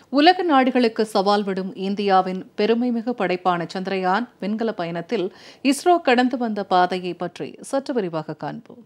உலக நாடுகளுக்கு சவால் விடும் இந்தியாவின் பெருமைமிகு படைப்பான சந்திரயான் விண்கல பயணத்தில் இஸ்ரோ கடந்து வந்த பாதையை பற்றி சற்று விரிவாக காண்போம்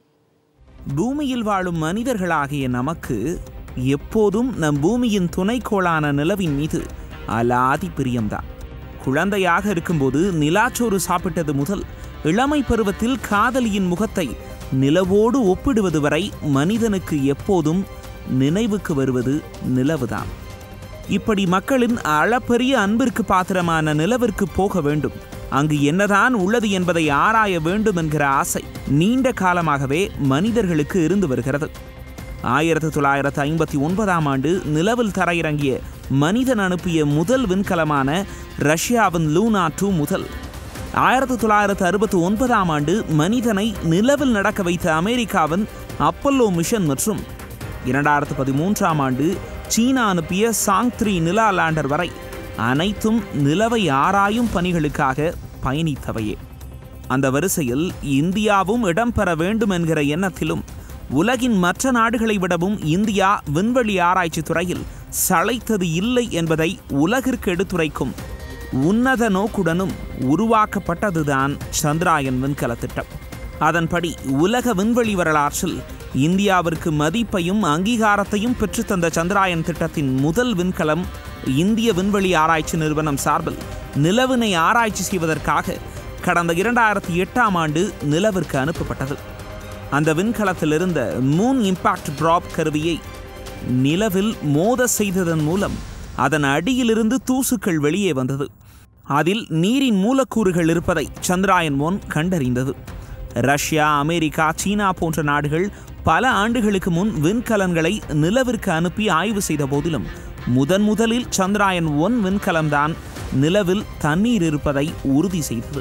பூமியில் வாழும் மனிதர்களாகிய நமக்கு எப்போதும் நம் பூமியின் துணைக்கோளான நிலவின் மீது அலாதி பிரியம்தான் குழந்தையாக இருக்கும்போது நிலாச்சோறு சாப்பிட்டது முதல் இளமை பருவத்தில் காதலியின் முகத்தை நிலவோடு ஒப்பிடுவது வரை மனிதனுக்கு எப்போதும் நினைவுக்கு வருவது நிலவுதான் இப்படி மக்களின் அளப்பரிய அன்பிற்கு பாத்திரமான நிலவிற்கு போக வேண்டும் அங்கு என்னதான் உள்ளது என்பதை ஆராய வேண்டும் என்கிற ஆசை நீண்ட காலமாகவே மனிதர்களுக்கு இருந்து வருகிறது ஆயிரத்தி தொள்ளாயிரத்து ஐம்பத்தி ஒன்பதாம் ஆண்டு நிலவில் தரையிறங்கிய மனிதன் அனுப்பிய முதல் விண்கலமான ரஷ்யாவின் லூனா டூ முதல் ஆயிரத்தி தொள்ளாயிரத்து அறுபத்தி ஒன்பதாம் ஆண்டு மனிதனை நிலவில் நடக்க வைத்த அமெரிக்காவின் அப்பல்லோ மிஷன் மற்றும் இரண்டாயிரத்து பதிமூன்றாம் ஆண்டு சீனா அனுப்பிய சாங் த்ரீ நிலா லேண்டர் வரை அனைத்தும் நிலவை ஆராயும் பணிகளுக்காக பயணித்தவையே அந்த வரிசையில் இந்தியாவும் இடம்பெற வேண்டும் என்கிற எண்ணத்திலும் உலகின் மற்ற நாடுகளை விடவும் இந்தியா விண்வெளி ஆராய்ச்சி துறையில் சளைத்தது இல்லை என்பதை உலகிற்கு எடுத்துரைக்கும் உன்னத நோக்குடனும் உருவாக்கப்பட்டதுதான் சந்திராயன் விண்கல திட்டம் அதன்படி உலக விண்வெளி வரலாற்றில் இந்தியாவிற்கு மதிப்பையும் அங்கீகாரத்தையும் பெற்றுத்தந்த சந்திராயன் திட்டத்தின் முதல் விண்கலம் இந்திய விண்வெளி ஆராய்ச்சி நிறுவனம் சார்பில் நிலவினை ஆராய்ச்சி செய்வதற்காக கடந்த இரண்டாயிரத்தி எட்டாம் ஆண்டு நிலவிற்கு அனுப்பப்பட்டது அந்த விண்கலத்தில் இருந்த மூன் இம்பாக்ட் டிராப் கருவியை நிலவில் மோத செய்ததன் மூலம் அதன் அடியிலிருந்து தூசுக்கள் வெளியே வந்தது அதில் நீரின் மூலக்கூறுகள் இருப்பதை சந்திராயன் ஒன் கண்டறிந்தது ரஷ்யா அமெரிக்கா சீனா போன்ற நாடுகள் பல ஆண்டுகளுக்கு முன் விண்கலன்களை நிலவிற்கு அனுப்பி ஆய்வு செய்த போதிலும் முதன் முதலில் சந்திராயன் ஒன் விண்கலம்தான் நிலவில் தண்ணீர் இருப்பதை உறுதி செய்தது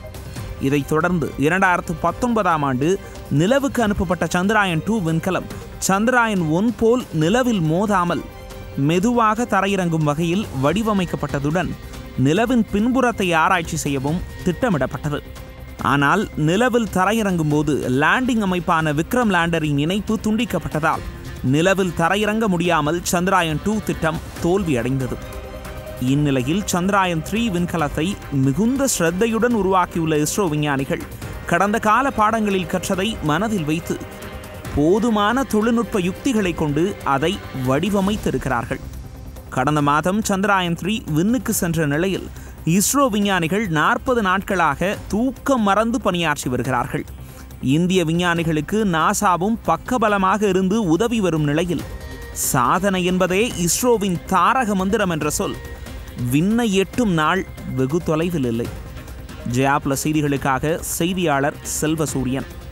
இதைத் தொடர்ந்து இரண்டாயிரத்து பத்தொன்பதாம் ஆண்டு நிலவுக்கு அனுப்பப்பட்ட சந்திராயன் டூ விண்கலம் சந்திராயன் ஒன் போல் நிலவில் மோதாமல் மெதுவாக தரையிறங்கும் வகையில் வடிவமைக்கப்பட்டதுடன் நிலவின் பின்புறத்தை ஆராய்ச்சி செய்யவும் திட்டமிடப்பட்டது ஆனால் நிலவில் தரையிறங்கும் போது லேண்டிங் அமைப்பான விக்ரம் லேண்டரின் இணைப்பு துண்டிக்கப்பட்டதால் நிலவில் தரையிறங்க முடியாமல் சந்திராயன் டூ திட்டம் தோல்வியடைந்தது இந்நிலையில் சந்திராயன் த்ரீ விண்கலத்தை மிகுந்த ஸ்ரத்தையுடன் உருவாக்கியுள்ள இஸ்ரோ விஞ்ஞானிகள் கடந்த கால பாடங்களில் கற்றதை மனதில் வைத்து போதுமான தொழில்நுட்ப யுக்திகளை கொண்டு அதை வடிவமைத்திருக்கிறார்கள் கடந்த மாதம் சந்திராயன் த்ரீ விண்ணுக்கு சென்ற நிலையில் இஸ்ரோ விஞ்ஞானிகள் நாற்பது நாட்களாக தூக்கம் மறந்து பணியாற்றி வருகிறார்கள் இந்திய விஞ்ஞானிகளுக்கு நாசாவும் பக்கபலமாக இருந்து உதவி வரும் நிலையில் சாதனை என்பதே இஸ்ரோவின் தாரக மந்திரம் என்ற சொல் விண்ணை எட்டும் நாள் வெகு தொலைவில் இல்லை ஜெயா பிளஸ் செய்திகளுக்காக செய்தியாளர் செல்வசூரியன்